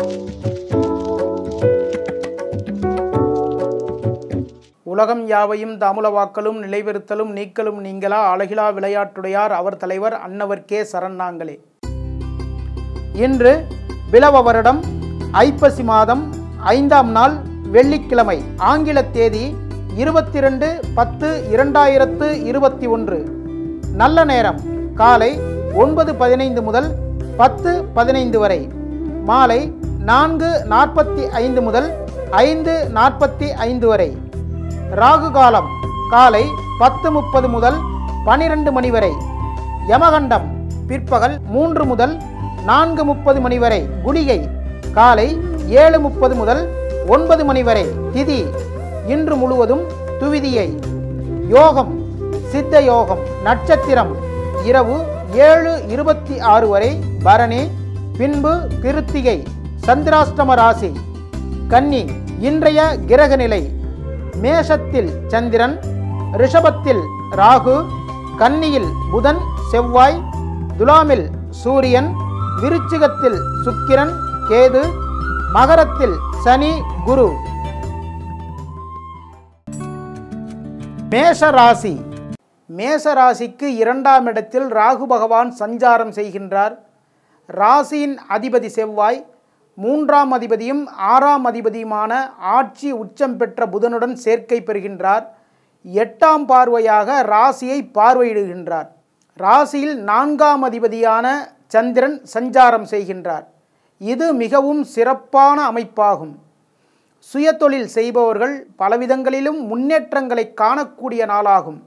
உலகம் யாவையும் தாமுலவாக்கலும் நிலைபெறுத்தலும் நீக்கலும் நீங்களா அழகிலா விளையாட்டுடையார் அவர் தலைவர் அன்னவர்க்கே சரணாங்களே இன்று பிலவ வருடம் ஐப்பசி மாதம் ஐந்தாம் நாள் வெள்ளிக்கிழமை ஆங்கில தேதி இருபத்தி ரெண்டு பத்து இரண்டாயிரத்து இருபத்தி ஒன்று நல்ல நேரம் காலை ஒன்பது பதினைந்து முதல் பத்து பதினைந்து வரை மாலை நான்கு நாற்பத்தி ஐந்து முதல் ஐந்து நாற்பத்தி ஐந்து வரை ராகு காலம் காலை பத்து முப்பது முதல் பனிரெண்டு மணி வரை யமகண்டம் பிற்பகல் மூன்று முதல் நான்கு முப்பது மணி வரை குளிகை காலை ஏழு முப்பது முதல் ஒன்பது மணி வரை திதி இன்று முழுவதும் துவிதியை யோகம் சித்த யோகம் நட்சத்திரம் இரவு ஏழு இருபத்தி ஆறு வரை பரணி பின்பு கிருத்திகை சந்திராஷ்டம ராசி கன்னி இன்றைய கிரக நிலை மேஷத்தில் சந்திரன் ரிஷபத்தில் ராகு கன்னியில் புதன் செவ்வாய் துலாமில் சூரியன் விருச்சிகத்தில் சுக்கிரன் கேது மகரத்தில் சனி குரு மேஷ ராசி மேஷ ராசிக்கு இரண்டாம் இடத்தில் ராகு பகவான் சஞ்சாரம் செய்கின்றார் ராசியின் அதிபதி செவ்வாய் மூன்றாம் அதிபதியும் ஆறாம் அதிபதியுமான ஆட்சி உச்சம் பெற்ற புதனுடன் சேர்க்கை பெறுகின்றார் எட்டாம் பார்வையாக ராசியை பார்வையிடுகின்றார் ராசியில் நான்காம் அதிபதியான சந்திரன் சஞ்சாரம் செய்கின்றார் இது மிகவும் சிறப்பான அமைப்பாகும் சுயதொழில் செய்பவர்கள் பலவிதங்களிலும் முன்னேற்றங்களை காணக்கூடிய நாளாகும்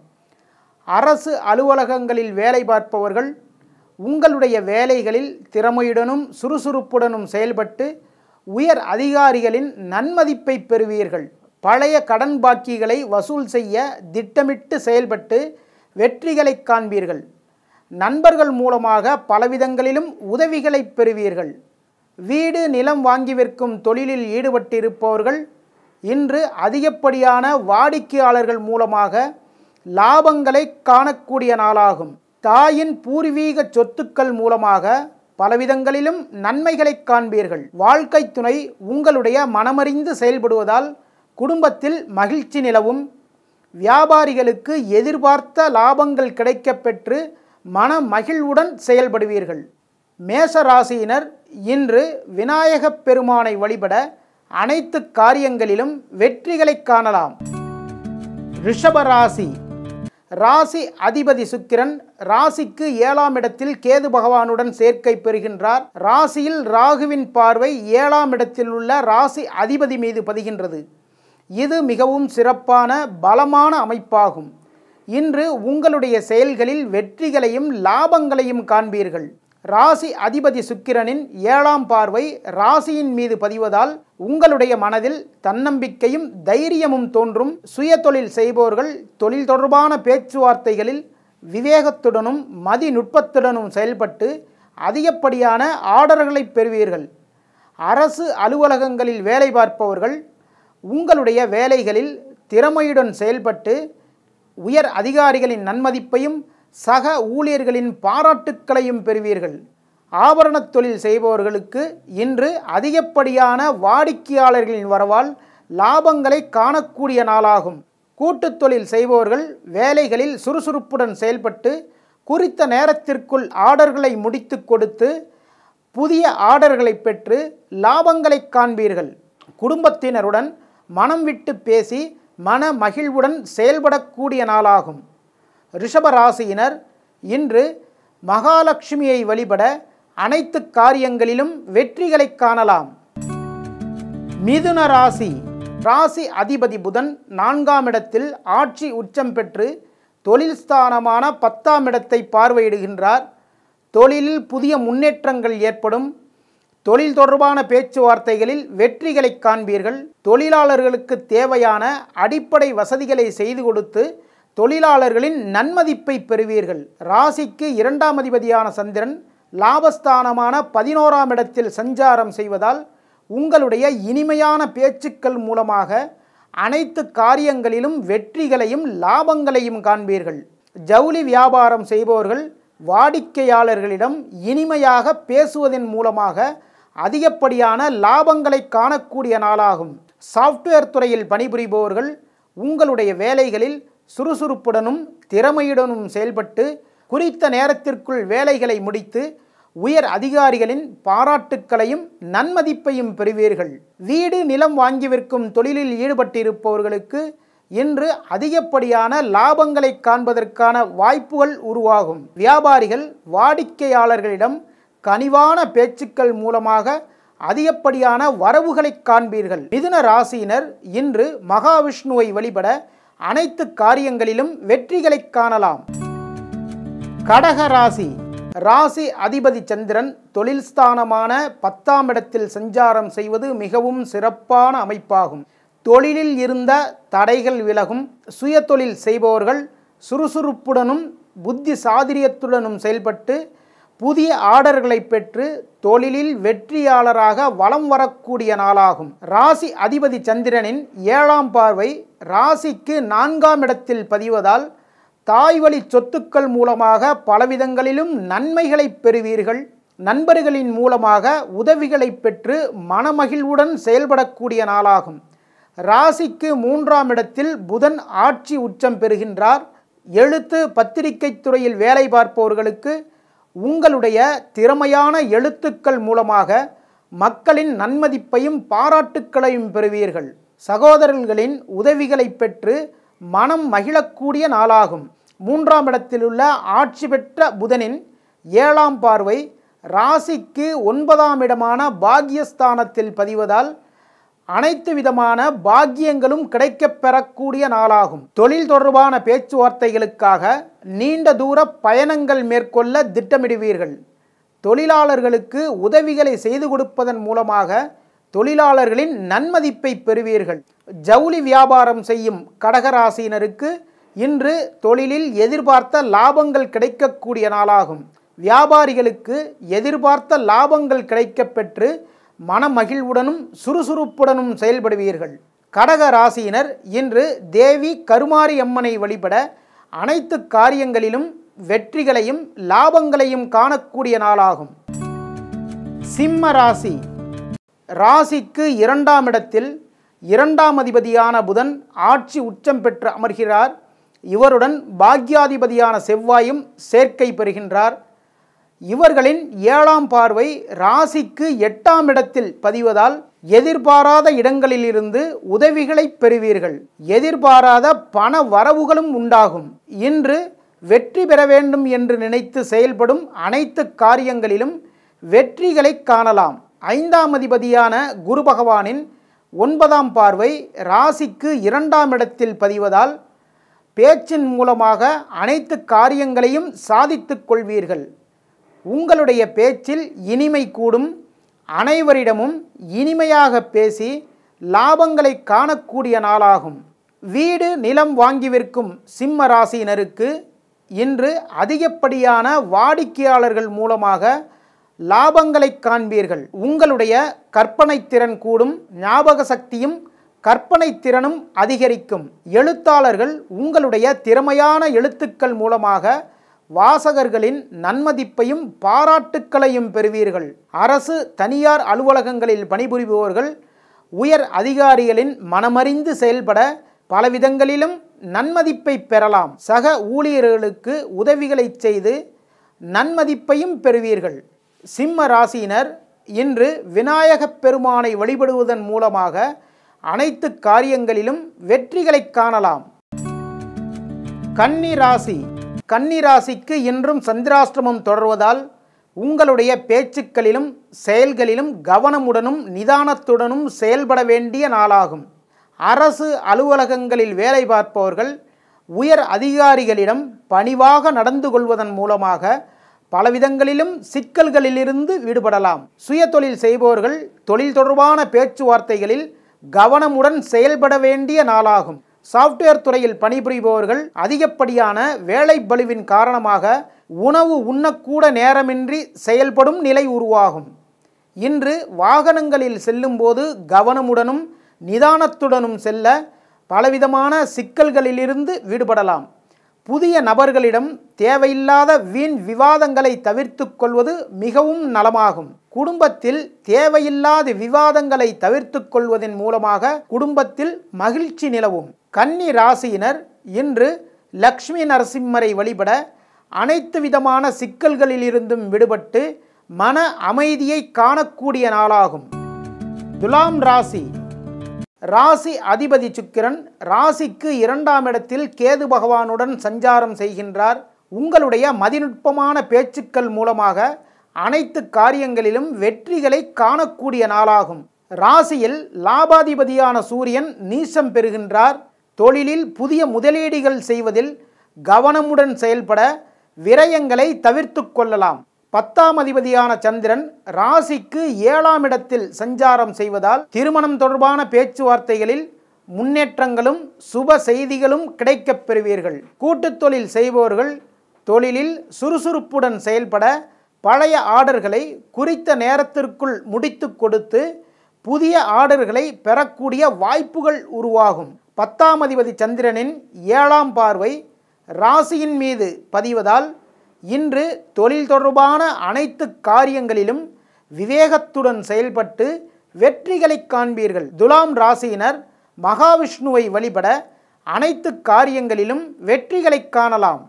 அரசு அலுவலகங்களில் வேலை பார்ப்பவர்கள் உங்களுடைய வேலைகளில் திறமையுடனும் சுறுசுறுப்புடனும் செயல்பட்டு உயர் அதிகாரிகளின் நன்மதிப்பை பெறுவீர்கள் பழைய கடன் பாக்கிகளை வசூல் செய்ய திட்டமிட்டு செயல்பட்டு வெற்றிகளை காண்பீர்கள் நண்பர்கள் மூலமாக பலவிதங்களிலும் உதவிகளை பெறுவீர்கள் வீடு நிலம் வாங்கி விற்கும் தொழிலில் ஈடுபட்டிருப்பவர்கள் இன்று அதிகப்படியான வாடிக்கையாளர்கள் மூலமாக லாபங்களை காணக்கூடிய நாளாகும் தாயின் பூர்வீக சொத்துக்கள் மூலமாக பலவிதங்களிலும் நன்மைகளை காண்பீர்கள் வாழ்க்கை துணை உங்களுடைய மனமறிந்து செயல்படுவதால் குடும்பத்தில் மகிழ்ச்சி நிலவும் வியாபாரிகளுக்கு எதிர்பார்த்த லாபங்கள் கிடைக்கப் பெற்று மன மகிழ்வுடன் செயல்படுவீர்கள் மேச ராசியினர் இன்று விநாயகப் பெருமானை வழிபட அனைத்து காரியங்களிலும் வெற்றிகளை காணலாம் ரிஷப ராசி ராசி அதிபதி சுக்கிரன் ராசிக்கு ஏழாம் இடத்தில் கேது பகவானுடன் சேர்க்கை பெறுகின்றார் ராசியில் ராகுவின் பார்வை ஏழாம் இடத்தில் உள்ள ராசி அதிபதி மீது பதிகின்றது இது மிகவும் சிறப்பான பலமான அமைப்பாகும் இன்று உங்களுடைய செயல்களில் வெற்றிகளையும் லாபங்களையும் காண்பீர்கள் ராசி அதிபதி சுக்கிரனின் ஏழாம் பார்வை ராசியின் மீது பதிவதால் உங்களுடைய மனதில் தன்னம்பிக்கையும் தைரியமும் தோன்றும் சுயதொழில் செய்பவர்கள் தொழில் தொடர்பான பேச்சுவார்த்தைகளில் விவேகத்துடனும் மதிநுட்பத்துடனும் செயல்பட்டு அதிகப்படியான ஆர்டர்களை பெறுவீர்கள் அரசு அலுவலகங்களில் வேலை பார்ப்பவர்கள் உங்களுடைய வேலைகளில் திறமையுடன் செயல்பட்டு உயர் அதிகாரிகளின் நன்மதிப்பையும் சக ஊழியர்களின் பாராட்டுக்களையும் பெறுவீர்கள் ஆபரணத் தொழில் செய்பவர்களுக்கு இன்று அதிகப்படியான வாடிக்கையாளர்களின் வரவால் லாபங்களை காணக்கூடிய நாளாகும் கூட்டுத் தொழில் செய்பவர்கள் வேலைகளில் சுறுசுறுப்புடன் செயல்பட்டு குறித்த நேரத்திற்குள் ஆர்டர்களை முடித்து கொடுத்து புதிய ஆர்டர்களை பெற்று லாபங்களை காண்பீர்கள் குடும்பத்தினருடன் மனம் விட்டு பேசி மன மகிழ்வுடன் செயல்படக்கூடிய நாளாகும் ரிஷப ராசியினர் இன்று மகாலட்சுமியை வழிபட அனைத்து காரியங்களிலும் வெற்றிகளை காணலாம் மிதுன ராசி ராசி அதிபதி புதன் நான்காம் இடத்தில் ஆட்சி உச்சம் பெற்று தொழில் ஸ்தானமான பத்தாம் இடத்தை பார்வையிடுகின்றார் தொழிலில் புதிய முன்னேற்றங்கள் ஏற்படும் தொழில் தொடர்பான பேச்சுவார்த்தைகளில் வெற்றிகளை காண்பீர்கள் தொழிலாளர்களுக்கு தேவையான அடிப்படை வசதிகளை செய்து கொடுத்து தொழிலாளர்களின் நன்மதிப்பை பெறுவீர்கள் ராசிக்கு இரண்டாம் அதிபதியான சந்திரன் லாபஸ்தானமான பதினோராம் இடத்தில் சஞ்சாரம் செய்வதால் உங்களுடைய இனிமையான பேச்சுக்கள் மூலமாக அனைத்து காரியங்களிலும் வெற்றிகளையும் லாபங்களையும் காண்பீர்கள் ஜவுளி வியாபாரம் செய்பவர்கள் வாடிக்கையாளர்களிடம் இனிமையாக பேசுவதன் மூலமாக அதிகப்படியான லாபங்களை காணக்கூடிய நாளாகும் சாஃப்ட்வேர் துறையில் பணிபுரிபவர்கள் உங்களுடைய வேலைகளில் சுறுசுறுப்புடனும் திறமையுடனும் செயல்பட்டு குறித்த நேரத்திற்குள் வேலைகளை முடித்து உயர் அதிகாரிகளின் பாராட்டுக்களையும் நன்மதிப்பையும் பெறுவீர்கள் வீடு நிலம் வாங்கி விற்கும் தொழிலில் ஈடுபட்டிருப்பவர்களுக்கு இன்று அதிகப்படியான லாபங்களை காண்பதற்கான வாய்ப்புகள் உருவாகும் வியாபாரிகள் வாடிக்கையாளர்களிடம் கனிவான பேச்சுக்கள் மூலமாக அதிகப்படியான வரவுகளை காண்பீர்கள் மிதுன ராசியினர் இன்று மகாவிஷ்ணுவை வழிபட அனைத்து காரியங்களிலும் வெற்றிகளை காணலாம் கடக ராசி ராசி அதிபதி சந்திரன் தொழில் ஸ்தானமான பத்தாம் இடத்தில் சஞ்சாரம் செய்வது மிகவும் சிறப்பான அமைப்பாகும் தொழிலில் இருந்த தடைகள் விலகும் சுய தொழில் செய்பவர்கள் சுறுசுறுப்புடனும் புத்தி சாதுரியத்துடனும் செயல்பட்டு புதிய ஆர்டர்களை பெற்று தொழிலில் வெற்றியாளராக வலம் வரக்கூடிய நாளாகும் ராசி அதிபதி சந்திரனின் ஏழாம் பார்வை ராசிக்கு நான்காம் இடத்தில் பதிவதால் தாய்வழி சொத்துக்கள் மூலமாக பலவிதங்களிலும் நன்மைகளை பெறுவீர்கள் நண்பர்களின் மூலமாக உதவிகளை பெற்று மனமகிழ்வுடன் செயல்படக்கூடிய நாளாகும் ராசிக்கு மூன்றாம் இடத்தில் புதன் ஆட்சி உச்சம் பெறுகின்றார் எழுத்து பத்திரிகை துறையில் வேலை பார்ப்பவர்களுக்கு உங்களுடைய திறமையான எழுத்துக்கள் மூலமாக மக்களின் நன்மதிப்பையும் பாராட்டுக்களையும் பெறுவீர்கள் சகோதரர்களின் உதவிகளை பெற்று மனம் மகிழக்கூடிய நாளாகும் மூன்றாம் இடத்திலுள்ள ஆட்சி பெற்ற புதனின் ஏழாம் பார்வை ராசிக்கு ஒன்பதாம் இடமான பாக்யஸ்தானத்தில் பதிவதால் அனைத்து விதமான பாக்கியங்களும் கிடைக்கப் பெறக்கூடிய நாளாகும் தொழில் தொடர்பான பேச்சுவார்த்தைகளுக்காக நீண்ட தூர பயணங்கள் மேற்கொள்ள திட்டமிடுவீர்கள் தொழிலாளர்களுக்கு உதவிகளை செய்து கொடுப்பதன் மூலமாக தொழிலாளர்களின் நன்மதிப்பை பெறுவீர்கள் ஜவுளி வியாபாரம் செய்யும் கடகராசியினருக்கு இன்று தொழிலில் எதிர்பார்த்த லாபங்கள் கிடைக்கக்கூடிய நாளாகும் வியாபாரிகளுக்கு எதிர்பார்த்த லாபங்கள் கிடைக்கப் பெற்று மனமகிழ்வுடனும் சுறுசுறுப்புடனும் செயல்படுவீர்கள் கடக ராசியினர் இன்று தேவி கருமாரி அம்மனை வழிபட அனைத்து காரியங்களிலும் வெற்றிகளையும் லாபங்களையும் காணக்கூடிய நாளாகும் சிம்ம ராசி ராசிக்கு இரண்டாம் இடத்தில் இரண்டாம் அதிபதியான புதன் ஆட்சி உச்சம் பெற்று அமர்கிறார் இவருடன் பாக்யாதிபதியான செவ்வாயும் சேர்க்கை பெறுகின்றார் இவர்களின் ஏழாம் பார்வை ராசிக்கு எட்டாம் இடத்தில் பதிவதால் எதிர்பாராத இடங்களிலிருந்து உதவிகளை பெறுவீர்கள் எதிர்பாராத பண வரவுகளும் உண்டாகும் இன்று வெற்றி பெற வேண்டும் என்று நினைத்து செயல்படும் அனைத்து காரியங்களிலும் வெற்றிகளை காணலாம் ஐந்தாம் அதிபதியான குரு பகவானின் ஒன்பதாம் பார்வை ராசிக்கு இரண்டாம் இடத்தில் பதிவதால் பேச்சின் மூலமாக அனைத்து காரியங்களையும் சாதித்துக் கொள்வீர்கள் உங்களுடைய பேச்சில் இனிமை கூடும் அனைவரிடமும் இனிமையாக பேசி லாபங்களை காணக்கூடிய நாளாகும் வீடு நிலம் வாங்கி விற்கும் சிம்ம ராசியினருக்கு இன்று அதிகப்படியான வாடிக்கையாளர்கள் மூலமாக லாபங்களை காண்பீர்கள் உங்களுடைய கற்பனை திறன் கூடும் ஞாபக சக்தியும் கற்பனை திறனும் அதிகரிக்கும் எழுத்தாளர்கள் உங்களுடைய திறமையான எழுத்துக்கள் மூலமாக வாசகர்களின் நன்மதிப்பையும் பாராட்டுக்களையும் பெறுவீர்கள் அரசு தனியார் அலுவலகங்களில் பணிபுரிபவர்கள் உயர் அதிகாரிகளின் மனமறிந்து செயல்பட பலவிதங்களிலும் நன்மதிப்பை பெறலாம் சக ஊழியர்களுக்கு உதவிகளை செய்து நன்மதிப்பையும் பெறுவீர்கள் சிம்ம ராசியினர் இன்று விநாயகப் பெருமானை வழிபடுவதன் மூலமாக அனைத்து காரியங்களிலும் வெற்றிகளை காணலாம் கன்னி ராசி கன்னி ராசிக்கு இன்றும் சந்திராஷ்டிரமம் தொடர்வதால் உங்களுடைய பேச்சுக்களிலும் செயல்களிலும் கவனமுடனும் நிதானத்துடனும் செயல்பட வேண்டிய நாளாகும் அரசு அலுவலகங்களில் வேலை பார்ப்பவர்கள் உயர் அதிகாரிகளிடம் பணிவாக நடந்து கொள்வதன் மூலமாக பலவிதங்களிலும் சிக்கல்களிலிருந்து விடுபடலாம் சுயதொழில் செய்பவர்கள் தொழில் தொடர்பான பேச்சுவார்த்தைகளில் கவனமுடன் செயல்பட வேண்டிய நாளாகும் சாஃப்ட்வேர் துறையில் பணிபுரிபவர்கள் அதிகப்படியான வேலை பளுவின் காரணமாக உணவு உண்ணக்கூட நேரமின்றி செயல்படும் நிலை உருவாகும் இன்று வாகனங்களில் செல்லும்போது கவனமுடனும் நிதானத்துடனும் செல்ல பலவிதமான சிக்கல்களிலிருந்து விடுபடலாம் புதிய நபர்களிடம் தேவையில்லாத வீண் விவாதங்களை தவிர்த்து கொள்வது மிகவும் நலமாகும் குடும்பத்தில் தேவையில்லாத விவாதங்களை தவிர்த்து கொள்வதன் மூலமாக குடும்பத்தில் மகிழ்ச்சி நிலவும் கன்னி ராசியினர் இன்று லக்ஷ்மி நரசிம்மரை வழிபட அனைத்து விதமான சிக்கல்களிலிருந்தும் விடுபட்டு மன அமைதியை காணக்கூடிய நாளாகும் துலாம் ராசி ராசி அதிபதி சுக்கிரன் ராசிக்கு இரண்டாம் இடத்தில் கேது பகவானுடன் சஞ்சாரம் செய்கின்றார் உங்களுடைய மதிநுட்பமான பேச்சுக்கள் மூலமாக அனைத்து காரியங்களிலும் வெற்றிகளை காணக்கூடிய நாளாகும் ராசியில் லாபாதிபதியான சூரியன் நீசம் பெறுகின்றார் தொழிலில் புதிய முதலீடுகள் செய்வதில் கவனமுடன் செயல்பட விரயங்களை தவிர்த்து கொள்ளலாம் பத்தாம் அதிபதியான சந்திரன் ராசிக்கு ஏழாம் இடத்தில் சஞ்சாரம் செய்வதால் திருமணம் தொடர்பான பேச்சுவார்த்தைகளில் முன்னேற்றங்களும் சுப செய்திகளும் கிடைக்கப் பெறுவீர்கள் கூட்டுத் தொழில் செய்பவர்கள் தொழிலில் சுறுசுறுப்புடன் செயல்பட பழைய ஆர்டர்களை குறித்த நேரத்திற்குள் முடித்து கொடுத்து புதிய ஆர்டர்களை பெறக்கூடிய வாய்ப்புகள் உருவாகும் பத்தாம் அதிபதி சந்திரனின் ஏழாம் பார்வை ராசியின் மீது பதிவதால் இன்று தொழில் தொடர்பான அனைத்து காரியங்களிலும் விவேகத்துடன் செயல்பட்டு வெற்றிகளை காண்பீர்கள் துலாம் ராசியினர் மகாவிஷ்ணுவை வழிபட அனைத்து காரியங்களிலும் வெற்றிகளை காணலாம்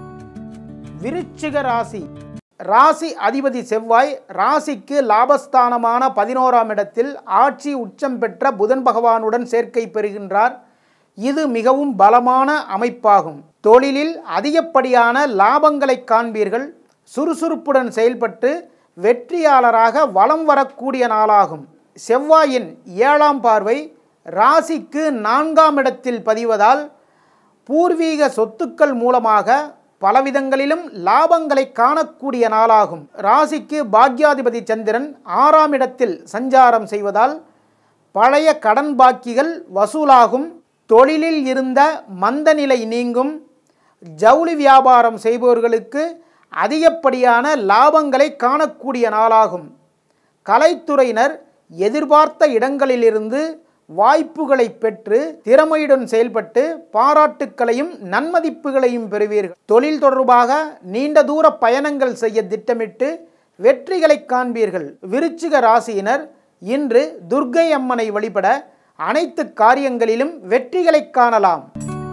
விருச்சிக ராசி ராசி அதிபதி செவ்வாய் ராசிக்கு லாபஸ்தானமான பதினோராம் இடத்தில் ஆட்சி உச்சம் பெற்ற புதன் பகவானுடன் சேர்க்கை பெறுகின்றார் இது மிகவும் பலமான அமைப்பாகும் தொழிலில் அதிகப்படியான லாபங்களை காண்பீர்கள் சுறுசுறுப்புடன் செயல்பட்டு வெற்றியாளராக வலம் வரக்கூடிய நாளாகும் செவ்வாயின் ஏழாம் பார்வை ராசிக்கு நான்காம் இடத்தில் பதிவதால் பூர்வீக சொத்துக்கள் மூலமாக பலவிதங்களிலும் லாபங்களை காணக்கூடிய நாளாகும் ராசிக்கு பாக்யாதிபதி சந்திரன் ஆறாம் இடத்தில் சஞ்சாரம் செய்வதால் பழைய கடன் பாக்கிகள் வசூலாகும் தொழிலில் இருந்த மந்தநிலை நீங்கும் ஜவுளி வியாபாரம் செய்பவர்களுக்கு அதிகப்படியான லாபங்களை காணக்கூடிய நாளாகும் கலைத்துறையினர் எதிர்பார்த்த இடங்களிலிருந்து வாய்ப்புகளை பெற்று திறமையுடன் செயல்பட்டு பாராட்டுக்களையும் நன்மதிப்புகளையும் பெறுவீர்கள் தொழில் தொடர்பாக நீண்ட தூர பயணங்கள் செய்ய திட்டமிட்டு வெற்றிகளை காண்பீர்கள் விருச்சிக ராசியினர் இன்று துர்க்கை அம்மனை வழிபட அனைத்து காரியங்களிலும் வெற்றிகளை காணலாம்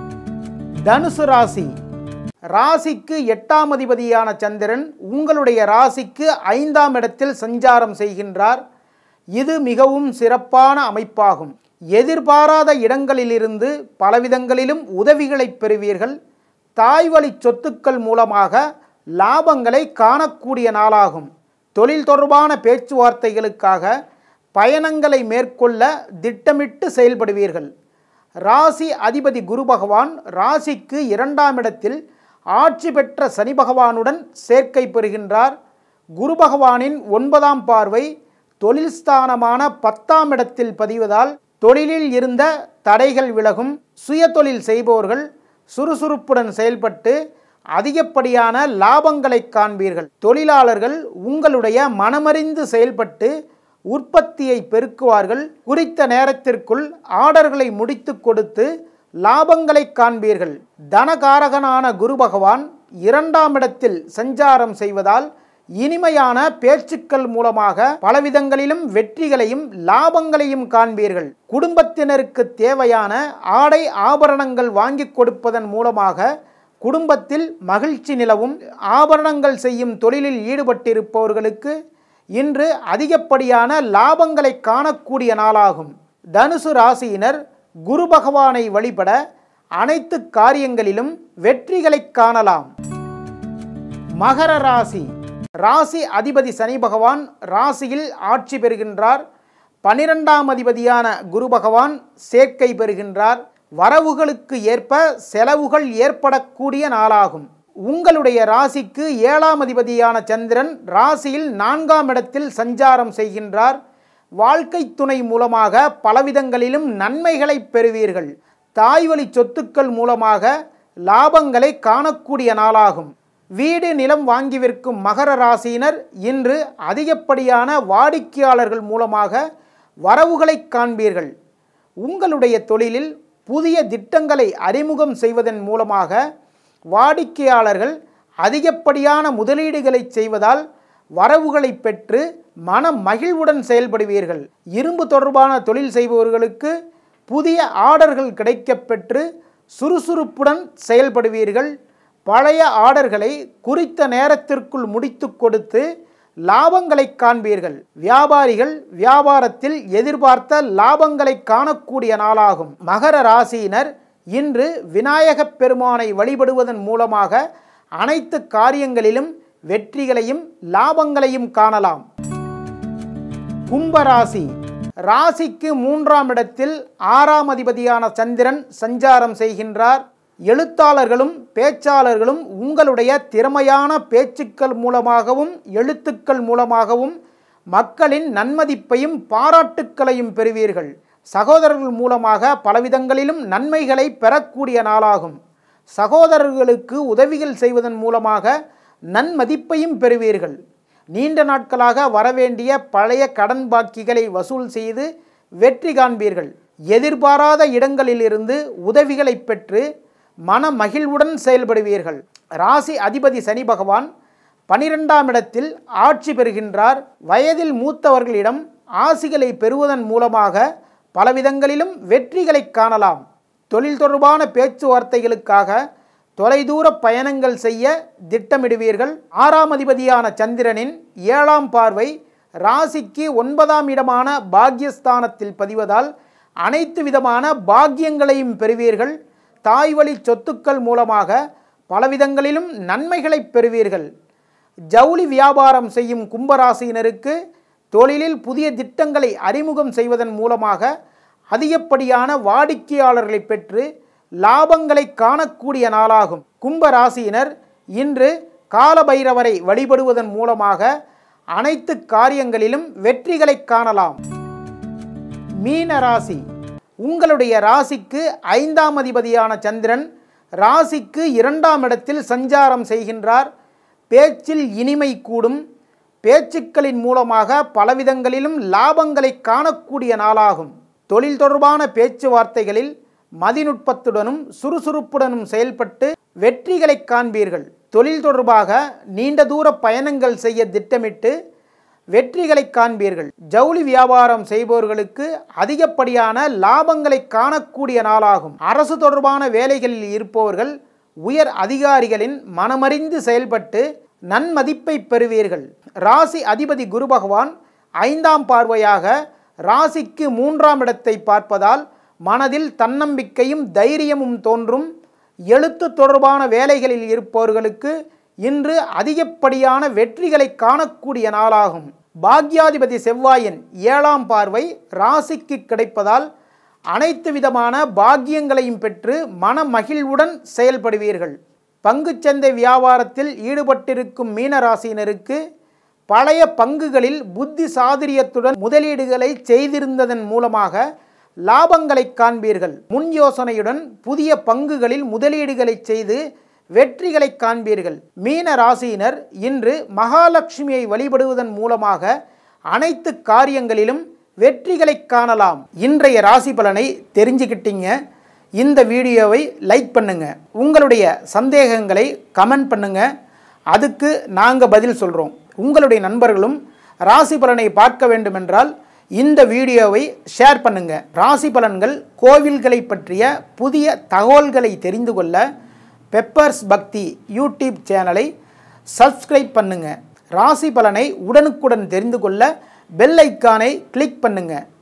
தனுசு ராசி ராசிக்கு எட்டாம் அதிபதியான சந்திரன் உங்களுடைய ராசிக்கு ஐந்தாம் இடத்தில் சஞ்சாரம் செய்கின்றார் இது மிகவும் சிறப்பான அமைப்பாகும் எதிர்பாராத இடங்களிலிருந்து பலவிதங்களிலும் உதவிகளை பெறுவீர்கள் தாய்வழி சொத்துக்கள் மூலமாக லாபங்களை காணக்கூடிய நாளாகும் தொழில் தொடர்பான பேச்சுவார்த்தைகளுக்காக பயணங்களை மேற்கொள்ள திட்டமிட்டு செயல்படுவீர்கள் ராசி அதிபதி குரு பகவான் ராசிக்கு இரண்டாம் இடத்தில் ஆட்சி பெற்ற சனி பகவானுடன் சேர்க்கை பெறுகின்றார் குரு பகவானின் ஒன்பதாம் பார்வை தொழில் ஸ்தானமான பத்தாம் இடத்தில் பதிவதால் தொழிலில் இருந்த தடைகள் விலகும் சுய தொழில் செய்பவர்கள் சுறுசுறுப்புடன் செயல்பட்டு அதிகப்படியான லாபங்களை காண்பீர்கள் தொழிலாளர்கள் உங்களுடைய மனமறிந்து செயல்பட்டு உற்பத்தியை பெருக்குவார்கள் குறித்த நேரத்திற்குள் ஆர்டர்களை முடித்து கொடுத்து லாபங்களை காண்பீர்கள் தனகாரகனான குரு பகவான் இரண்டாம் இடத்தில் சஞ்சாரம் செய்வதால் இனிமையான பேச்சுக்கள் மூலமாக பலவிதங்களிலும் வெற்றிகளையும் லாபங்களையும் காண்பீர்கள் குடும்பத்தினருக்கு தேவையான ஆடை ஆபரணங்கள் வாங்கி கொடுப்பதன் மூலமாக குடும்பத்தில் மகிழ்ச்சி நிலவும் ஆபரணங்கள் செய்யும் தொழிலில் ஈடுபட்டிருப்பவர்களுக்கு இன்று அதிகப்படியான லாபங்களை காணக்கூடிய நாளாகும் தனுசு ராசியினர் குரு பகவானை வழிபட அனைத்து காரியங்களிலும் வெற்றிகளை காணலாம் மகர ராசி ராசி அதிபதி சனி பகவான் ராசியில் ஆட்சி பெறுகின்றார் பனிரெண்டாம் அதிபதியான குரு பகவான் சேர்க்கை பெறுகின்றார் வரவுகளுக்கு ஏற்ப செலவுகள் ஏற்படக்கூடிய நாளாகும் உங்களுடைய ராசிக்கு ஏழாம் அதிபதியான சந்திரன் ராசியில் நான்காம் இடத்தில் சஞ்சாரம் செய்கின்றார் வாழ்க்கை துணை மூலமாக பலவிதங்களிலும் நன்மைகளை பெறுவீர்கள் தாய்வழி சொத்துக்கள் மூலமாக லாபங்களை காணக்கூடிய நாளாகும் வீடு நிலம் வாங்கி விற்கும் மகர ராசியினர் இன்று அதிகப்படியான வாடிக்கையாளர்கள் மூலமாக வரவுகளை காண்பீர்கள் உங்களுடைய தொழிலில் புதிய திட்டங்களை அறிமுகம் செய்வதன் மூலமாக வாடிக்கையாளர்கள் அதிகப்படியான முதலீடுகளை செய்வதால் வரவுகளை பெற்று மன மகிழ்வுடன் செயல்படுவீர்கள் இரும்பு தொடர்பான தொழில் செய்பவர்களுக்கு புதிய ஆர்டர்கள் கிடைக்கப்பெற்று சுறுசுறுப்புடன் செயல்படுவீர்கள் பழைய ஆர்டர்களை குறித்த நேரத்திற்குள் முடித்து கொடுத்து லாபங்களை காண்பீர்கள் வியாபாரிகள் வியாபாரத்தில் எதிர்பார்த்த லாபங்களை காணக்கூடிய நாளாகும் மகர ராசியினர் இன்று விநாயகப் பெருமானை வழிபடுவதன் மூலமாக அனைத்து காரியங்களிலும் வெற்றிகளையும் லாபங்களையும் காணலாம் கும்பராசி ராசிக்கு மூன்றாம் இடத்தில் ஆறாம் அதிபதியான சந்திரன் சஞ்சாரம் செய்கின்றார் எழுத்தாளர்களும் பேச்சாளர்களும் உங்களுடைய திறமையான பேச்சுக்கள் மூலமாகவும் எழுத்துக்கள் மூலமாகவும் மக்களின் நன்மதிப்பையும் பாராட்டுக்களையும் பெறுவீர்கள் சகோதரர்கள் மூலமாக பலவிதங்களிலும் நன்மைகளை பெறக்கூடிய நாளாகும் சகோதரர்களுக்கு உதவிகள் செய்வதன் மூலமாக நன்மதிப்பையும் பெறுவீர்கள் நீண்ட நாட்களாக வரவேண்டிய பழைய கடன் பாக்கிகளை வசூல் செய்து வெற்றி காண்பீர்கள் எதிர்பாராத இடங்களிலிருந்து உதவிகளை பெற்று மன மகிழ்வுடன் செயல்படுவீர்கள் ராசி அதிபதி சனி பகவான் பனிரெண்டாம் இடத்தில் ஆட்சி பெறுகின்றார் வயதில் மூத்தவர்களிடம் ஆசிகளை பெறுவதன் மூலமாக பலவிதங்களிலும் வெற்றிகளை காணலாம் தொழில் தொடர்பான பேச்சுவார்த்தைகளுக்காக தொலைதூர பயணங்கள் செய்ய திட்டமிடுவீர்கள் ஆறாம் அதிபதியான சந்திரனின் ஏழாம் பார்வை ராசிக்கு ஒன்பதாம் இடமான பாக்யஸ்தானத்தில் பதிவதால் அனைத்து விதமான பாக்கியங்களையும் பெறுவீர்கள் தாய்வழி சொத்துக்கள் மூலமாக பலவிதங்களிலும் நன்மைகளை பெறுவீர்கள் ஜவுளி வியாபாரம் செய்யும் கும்பராசியினருக்கு தொழிலில் புதிய திட்டங்களை அறிமுகம் செய்வதன் மூலமாக அதிகப்படியான வாடிக்கையாளர்களை பெற்று லாபங்களை காணக்கூடிய நாளாகும் கும்பராசியினர் இன்று காலபைரவரை வழிபடுவதன் மூலமாக அனைத்து காரியங்களிலும் வெற்றிகளை காணலாம் மீன ராசி உங்களுடைய ராசிக்கு ஐந்தாம் அதிபதியான சந்திரன் ராசிக்கு இரண்டாம் இடத்தில் சஞ்சாரம் செய்கின்றார் பேச்சில் இனிமை கூடும் பேச்சுக்களின் மூலமாக பலவிதங்களிலும் லாபங்களை காணக்கூடிய நாளாகும் தொழில் தொடர்பான பேச்சுவார்த்தைகளில் மதிநுட்பத்துடனும் சுறுசுறுப்புடனும் செயல்பட்டு வெற்றிகளை காண்பீர்கள் தொழில் தொடர்பாக நீண்ட தூர பயணங்கள் செய்ய திட்டமிட்டு வெற்றிகளை காண்பீர்கள் ஜவுளி வியாபாரம் செய்பவர்களுக்கு அதிகப்படியான லாபங்களை காணக்கூடிய நாளாகும் அரசு தொடர்பான வேலைகளில் இருப்பவர்கள் உயர் அதிகாரிகளின் மனமறிந்து செயல்பட்டு நன்மதிப்பை பெறுவீர்கள் ராசி அதிபதி குரு பகவான் ஐந்தாம் பார்வையாக ராசிக்கு மூன்றாம் இடத்தை பார்ப்பதால் மனதில் தன்னம்பிக்கையும் தைரியமும் தோன்றும் எழுத்து தொடர்பான வேலைகளில் இருப்பவர்களுக்கு இன்று அதிகப்படியான வெற்றிகளை காணக்கூடிய நாளாகும் பாக்யாதிபதி செவ்வாயின் ஏழாம் பார்வை ராசிக்கு கிடைப்பதால் அனைத்து விதமான பாக்கியங்களையும் பெற்று மன மகிழ்வுடன் செயல்படுவீர்கள் பங்குச்சந்தை வியாபாரத்தில் ஈடுபட்டிருக்கும் மீனராசியினருக்கு பழைய பங்குகளில் புத்தி சாதுரியத்துடன் முதலீடுகளை செய்திருந்ததன் மூலமாக லாபங்களை காண்பீர்கள் முன் யோசனையுடன் புதிய பங்குகளில் முதலீடுகளை செய்து வெற்றிகளை காண்பீர்கள் மீன ராசியினர் இன்று மகாலட்சுமியை வழிபடுவதன் மூலமாக அனைத்து காரியங்களிலும் வெற்றிகளை காணலாம் இன்றைய ராசி பலனை தெரிஞ்சுக்கிட்டீங்க இந்த வீடியோவை லைக் பண்ணுங்க உங்களுடைய சந்தேகங்களை கமெண்ட் பண்ணுங்க அதுக்கு நாங்கள் பதில் சொல்கிறோம் உங்களுடைய நண்பர்களும் ராசி பலனை பார்க்க வேண்டுமென்றால் இந்த வீடியோவை ஷேர் பண்ணுங்க ராசி பலன்கள் கோவில்களை பற்றிய புதிய தகவல்களை தெரிந்து கொள்ள பெப்பர்ஸ் பக்தி யூடியூப் சேனலை சப்ஸ்கிரைப் பண்ணுங்க ராசி பலனை உடனுக்குடன் தெரிந்து கொள்ள பெல் ஐக்கானை கிளிக் பண்ணுங்க